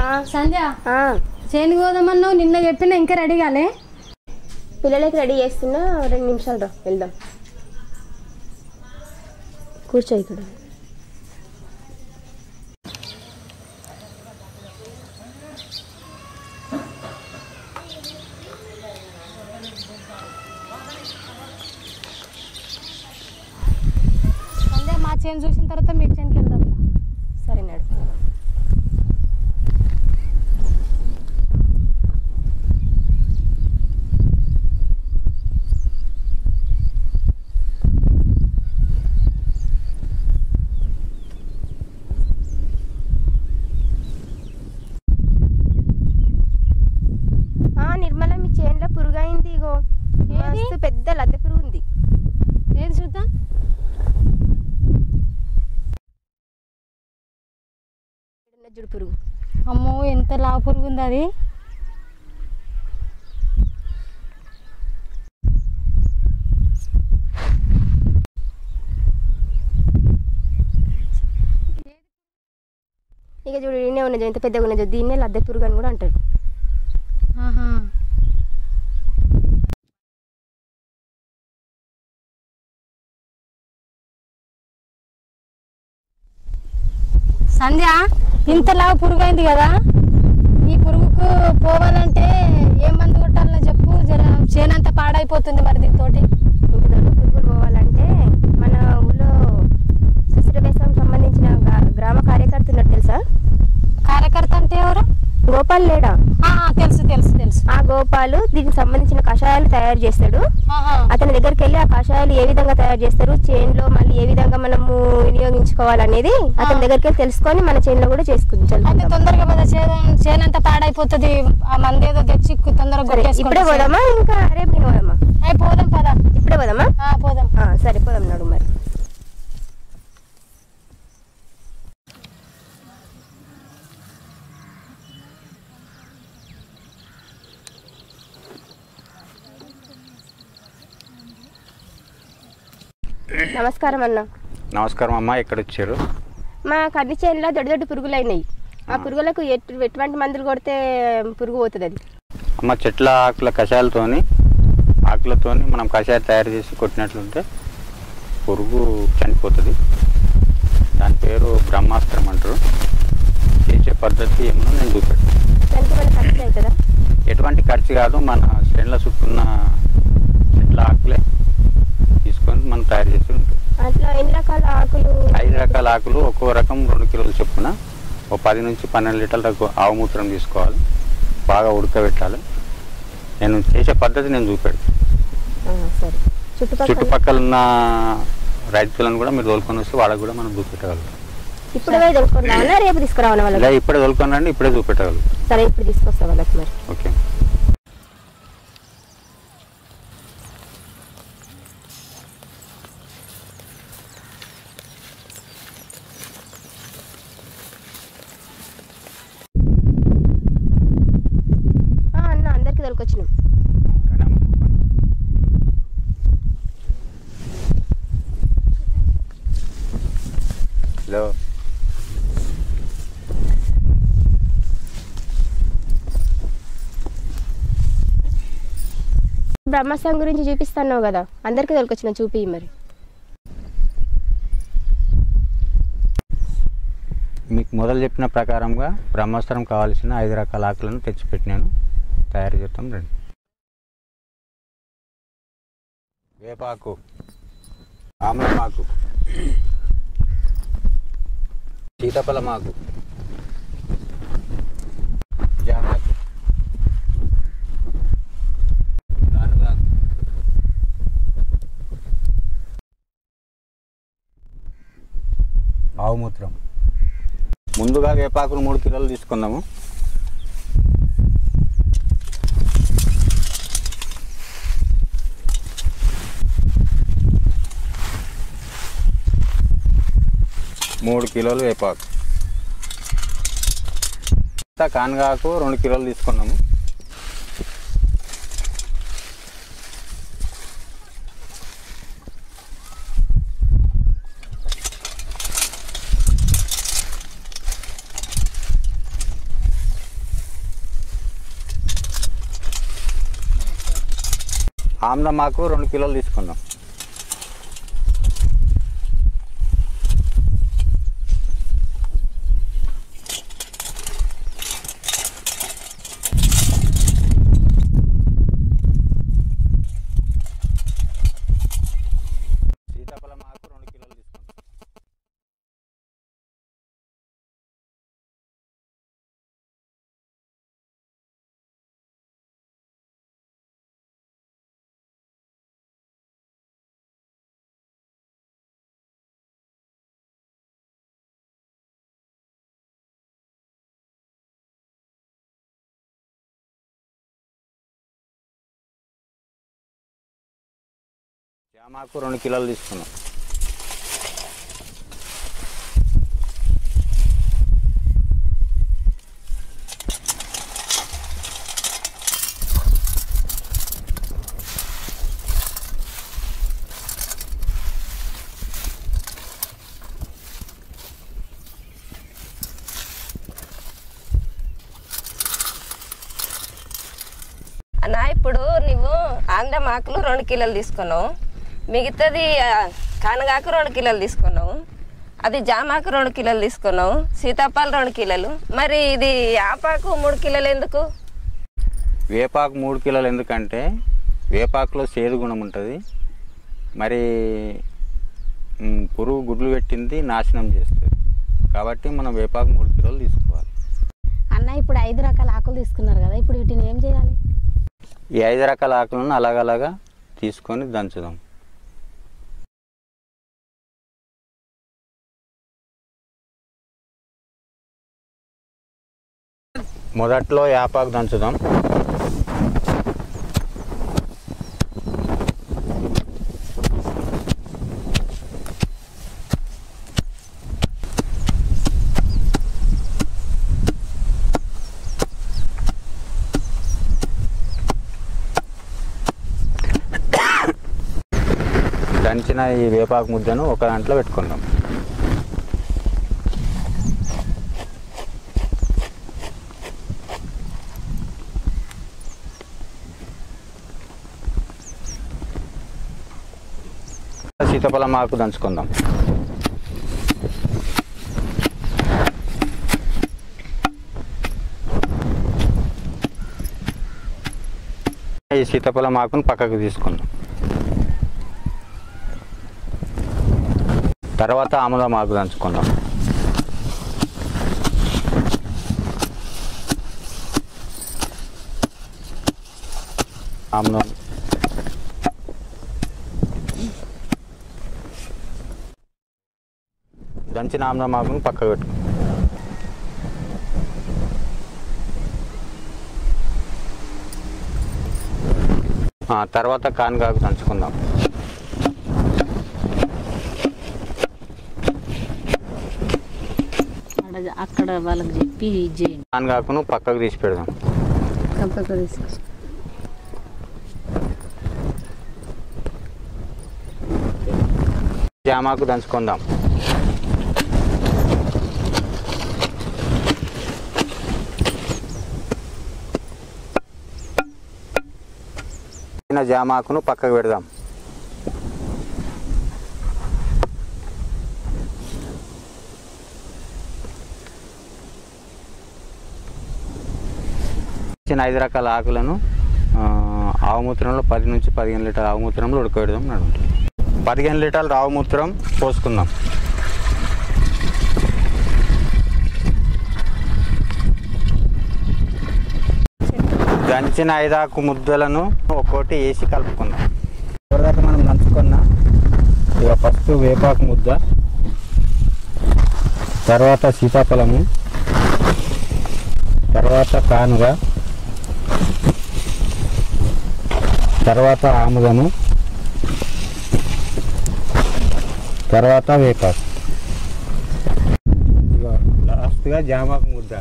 సంధ్య ఆ, చేనుకు పోదామన్నావు నిన్న చెప్పిన ఇంకా రెడీ కాలే పిల్లలకి రెడీ చేస్తున్నా రెండు నిమిషాలు రా వెళ్దాం కూర్చో ఇక్కడ సంధ్య మా చేను చూసిన తర్వాత మీ చేనుకి వెళ్దాం సరే నడు ఆ, నిర్మల మీ చేనులో పురుగు అయింది ఇగో ఏది? మస్తు పెద్ద లద్దె పురుగు ఉంది ఏది చూద్దాం ఈడున్న జుడు పురుగు అమ్మో ఎంత లావు పురుగు ఉంది అది ఇక చూడు ఈయనే ఉన్నది ఎంత పెద్దగా ఉన్నది దీన్నే లద్దె పురుగు అని కూడా అంటారు ఆహా సంధ్య ఇంత లావు పురుగు అయింది కదా ఈ పురుగుకు పోవాలంటే ఏ మందు కొట్టాలో చెప్పు జర చేనంతా పాడైపోతుంది మరి దీంతోటి ఇంక దొడ్డు పురుగులు పోవాలంటే మన ఊళ్ళో సుస్థిర వ్యవసాయం సంబంధించిన గా- గ్రామ కార్యకర్త ఉన్నాడు తెలుసా కార్యకర్త అంటే ఎవరు గోపాల్ లేడా ఆ, తెలుసు తెలుసు తెలుసు ఆ గోపాలు దీనికి సంబంధించిన కషాయాలు తయారు చేస్తాడు ఆహా. అతని దగ్గరికి వెళ్ళి ఆ కషాయాలు ఏ విధంగా తయారు చేస్తారు చేన్లో మళ్ళీ ఏ విధంగా మనము వినియోగించుకోవాలనేది అతని దగ్గరికి వెళ్ళి తెలుసుకొని మన చేన్లో కూడా అయితే చేసుకుంటాం తొందరగా పోదా చేనంతా పాడైపోతుంది ఆ మందేదో తెచ్చి తొందరగా సరే కొట్టేసుకోండి. ఇప్పుడే పోదామా ఇంకా రేపు నేను పోదామా అయ్ పోదాం పదా ఇప్పుడే పోదామా ఆ, పోదాం ఆ, సరే పోదాం నాడు మరి నమస్కారం అన్న నమస్కారం అమ్మా ఎక్కడ వచ్చారు మా కన్ని చేనులో దొడ్డు దొడ్డు పురుగులు అయినాయి ఆ పురుగులకు ఎటు ఎటువంటి మందులు కొడితే పురుగు పోతుంది అది అమ్మ చెట్ల ఆకుల కషాయాలతోని ఆకులతోని మనం కషాయం తయారు చేసి కొట్టినట్లుంటే పురుగు చనిపోతుంది దాని పేరు బ్రహ్మాస్త్రం అంటారు చేసే పద్ధతి ఏమో నేను చూపెట్టాను దానికి మన ఖర్చు అవుతుందా ఎటువంటి ఖర్చు కాదు మన చేనుల చుట్టూన్న చెట్ల ఆకులే తీసుకొని మనం తయారు చేసి ఉంటుంది అట్లా ఎన్ని రకాల ఆకులు ఐదు రకాల ఆకులు ఒక్కో రకం రెండు కిలోలు చొప్పున ఒక పది నుంచి పన్నెండు లీటర్లకు ఆవు మూత్రం తీసుకోవాలి బాగా ఉడకబెట్టాలి నేను చేసే పద్ధతి నేను చూపెడతాను ఆ, సరే చుట్టుపక్కల చుట్టుపక్కల ఉన్న రైతులను కూడా మీరు తోలుకొని వస్తే వాళ్ళకి కూడా మనం చూపెట్టగలుగుతాం ఇప్పుడు పోయి దొరుకుతున్నావా రేపు తీసుకురావాలి వాళ్ళకి ఇలా ఇప్పుడే తోలుకొని రండి ఇప్పుడే చూపెట్టగలుగుతాం సరే ఇప్పుడు తీసుకొస్తా వాళ్ళకి మరి ఓకే ఆ, అన్న అందరికి దొరికొచ్చినాం హలో బ్రహ్మస్థం గురించి చూపిస్తున్నావు కదా అందరికి దొరికొచ్చిన చూపి మరి మీకు మొదలు చెప్పిన ప్రకారంగా బ్రహ్మాస్త్రం కావాల్సిన ఐదు రకాల ఆకులను తెచ్చిపెట్టినాను తయారు చేస్తాం రండి వేపాకు ఆమ్లమాకు సీతాఫలమాకు జామాకు గానుగాకు ఆవుమూత్రం ముందుగా వేపాకులు మూడు కిలోలు తీసుకుందాము మూడు కిలోలు వేపాకు ఇంకా కానగాకు రెండు కిలోలు తీసుకున్నాము ఆమ్లమాకు రెండు కిలోలు తీసుకుందాం సీతాఫలం ఆకు రెండు కిలోలు తీసుకుందాం జామాకు రెండు కిలోలు తీసుకున్నాం అన్న ఇప్పుడు నువ్వు ఆంధ్ర ఆకులు రెండు కిలోలు తీసుకున్నావు మిగతాది ఆ, కానగాకు రెండు కిలోలు తీసుకున్నావు అది జామాకు రెండు కిలోలు తీసుకున్నావు సీతాఫలం రెండు కిలోలు మరి ఇది ఆపాకు మూడు కిలోలు ఎందుకు వేపాకు మూడు కిలోలు ఎందుకంటే వేపాకులో సేదు గుణం ఉంటుంది మరి మ్, పురుగు గుడ్లు పెట్టింది నాశనం చేస్తుంది కాబట్టి మనం వేపాకు మూడు కిలోలు తీసుకోవాలి అన్న ఇప్పుడు ఐదు రకాల ఆకులు తీసుకున్నారు కదా ఇప్పుడు వీటిని ఏం చేయాలి ఈ ఐదు రకాల ఆకులను అలాగలాగా తీసుకొని దంచుదాం మొదట్లో యాపాకు దంచుదాం దంచిన ఈ వేపాకు ముద్దను ఒక దాంట్లో పెట్టుకుందాం సీతాఫలం ఆకు దంచుకుందాం ఈ సీతాఫలం ఆకును పక్కకు తీసుకుందాం తర్వాత ఆముదం ఆకు దంచుకుందాం ఆముదం దంచిన ఆముదం ఆకును పక్కకు పెట్టుకుందాం ఆ, తర్వాత కానుగాకు దంచుకుందాం అక్కడ అక్కడ వాళ్ళకి చెప్పి ఇది చేయండి కానుగాకును పక్కకు తీసి పెడదాం కంపకు తీసుకో జామాకు దంచుకుందాం చిన్న జామాకును పక్కకు పెడదాం చిన్న ఐదు రకాల ఆకులను ఆ, ఆవుమూత్రంలో పది నుంచి పదిహేను లీటర్ల ఆవుమూత్రంలో ఉడకబెడదాం నడుంటుంది పదిహేను లీటర్ల ఆవుమూత్రం పోసుకుందాం దంచిన ఐదాకు ముద్దలను ఒక్కోటి వేసి కలుపుకుందాం ఇప్పటిదాకా మనం దంచుకున్న ఇక ఫస్ట్ వేపాకు ముద్ద తర్వాత సీతాఫలము తర్వాత కానుగ తర్వాత ఆముదము తర్వాత వేపాకు ఇగో లాస్ట్గా జామాకు ముద్ద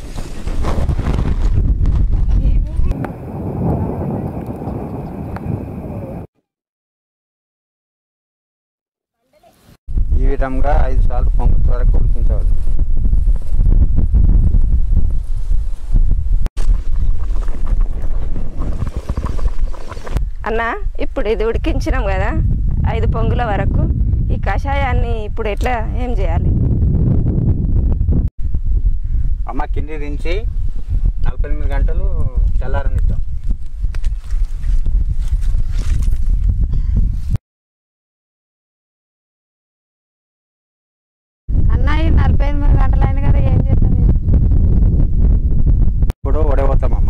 ఈ విధంగా ఐదు సార్లు పొంగు వరకు ఉడికించవాలి అన్న ఇప్పుడు ఇది ఉడికించినాం కదా ఐదు పొంగుల వరకు ఈ కషాయాన్ని ఇప్పుడు ఎట్లా ఏం చేయాలి అమ్మ కింది దించి నలభై ఎనిమిది గంటలు చల్లారనిద్దాం అన్న ఈ నలభై ఎనిమిది గంటలు అయింది కదా ఏం చేస్తుంది ఇప్పుడు వడబోతామమ్మ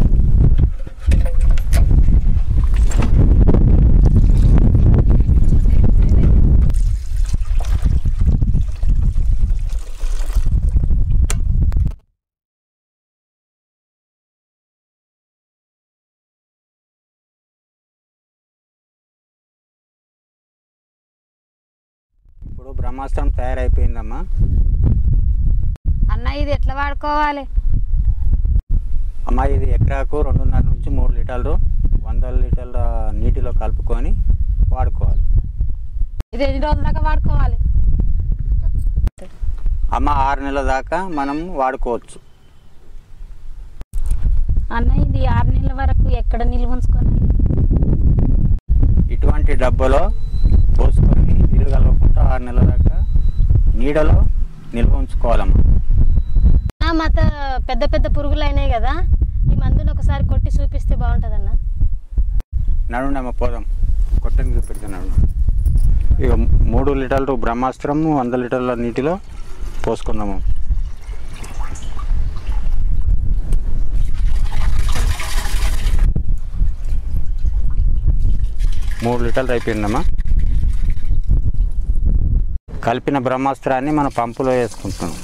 ఇప్పుడు బ్రహ్మాస్త్రం తయారైపోయిందమ్మా అన్న ఇది ఎట్లా వాడుకోవాలి అమ్మ ఇది ఎకరాకు రెండున్నర నుంచి మూడు లీటర్లు వంద లీటర్ల నీటిలో కలుపుకొని వాడుకోవాలి ఇది ఎన్ని రోజుల దాకా వాడుకోవాలి అమ్మ ఆరు నెలల దాకా మనం వాడుకోవచ్చు అన్న ఇది ఆరు నెలల వరకు ఎక్కడ నిల్వ ఉంచుకోవాలి ఇటువంటి డబ్బాలో పోసుకొని నీళ్ళు కలవకుండా ఆరు నెలల దాకా నీడలో నిల్వ ఉంచుకోవాలమ్మా ఆ, మత పెద్ద పెద్ద పురుగులు అయినాయి కదా ఈ మందుని ఒకసారి కొట్టి చూపిస్తే బాగుంటుంది అన్న నడుండమ్మ పోదాం కొట్టని చూపెడుతున్నాడు ఇక మూడు లీటర్లు బ్రహ్మాస్త్రం వంద లీటర్ల నీటిలో పోసుకుందాము మూడు లీటర్లు అయిపోయిందమ్మా కలిపిన బ్రహ్మాస్త్రాన్ని మనం పంపులో వేసుకుంటున్నాం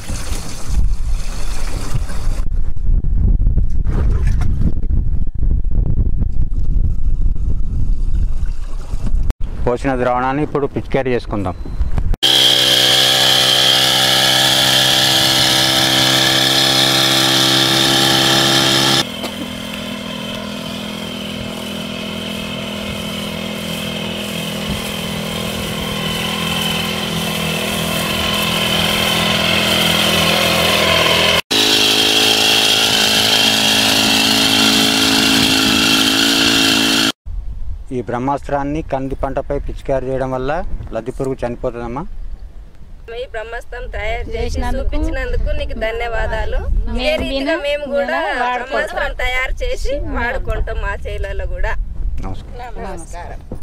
పోసిన ద్రావణాన్ని ఇప్పుడు పిచికారీ చేసుకుందాం ఈ బ్రహ్మాస్త్రాన్ని కంది పంటపై పిచికారీ చేయడం వల్ల లద్ది పురుగు చనిపోతుందమ్మా ఈ బ్రహ్మాస్త్రం తయారు చేసి చూపించినందుకు నీకు ధన్యవాదాలు ఇదే రీతిగా మేము కూడా బ్రహ్మాస్త్రం తయారు చేసి వాడుకుంటాం మా చేలలో కూడా నమస్కారం నమస్కారం